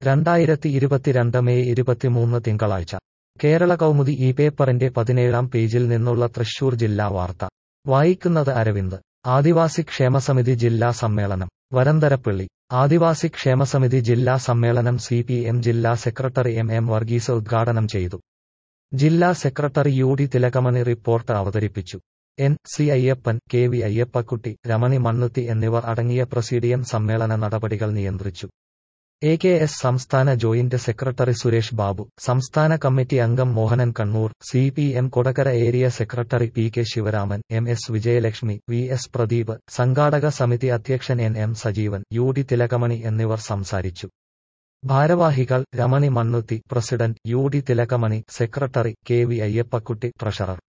രണ്ടായിരത്തി ഇരുപത്തിരണ്ട് മെയ് ഇരുപത്തിമൂന്ന് തിങ്കളാഴ്ച കേരള കൗമുദി ഈ പേപ്പറിന്റെ പതിനേഴാം പേജിൽ നിന്നുള്ള തൃശൂർ ജില്ലാ വാർത്ത വായിക്കുന്നത് അരവിന്ദ് ആദിവാസി ക്ഷേമസമിതി ജില്ലാ സമ്മേളനം വരന്തരപ്പള്ളി ആദിവാസി ക്ഷേമസമിതി ജില്ലാ സമ്മേളനം സി പി എം ജില്ലാ സെക്രട്ടറി എം എം വർഗീസ് ഉദ്ഘാടനം ചെയ്തു ജില്ലാ secretary U D Thilakamani report അവതരിപ്പിച്ചു N C Ayyappan K V Ayyappakkutty Ramani Mannuthy എന്നിവർ അടങ്ങിയ പ്രസിഡിയം സമ്മേളന നടപടികൾ നിയന്ത്രിച്ചു എ കെ എസ് സംസ്ഥാന ജോയിന്റ് സെക്രട്ടറി സുരേഷ് ബാബു സംസ്ഥാന കമ്മിറ്റി അംഗം Mohanan Kannur C P M Kodakara area secretary P K Sivaraman M S Vijayalakshmi V S Pradeep സംഘാടക സമിതി അധ്യക്ഷൻ N M Sajeevan U D Thilakamani എന്നിവർ സംസാരിച്ചു ഭാരവാഹികൾ Ramani Mannuthy president U D Thilakamani secretary K V Ayyappakkutty treasurer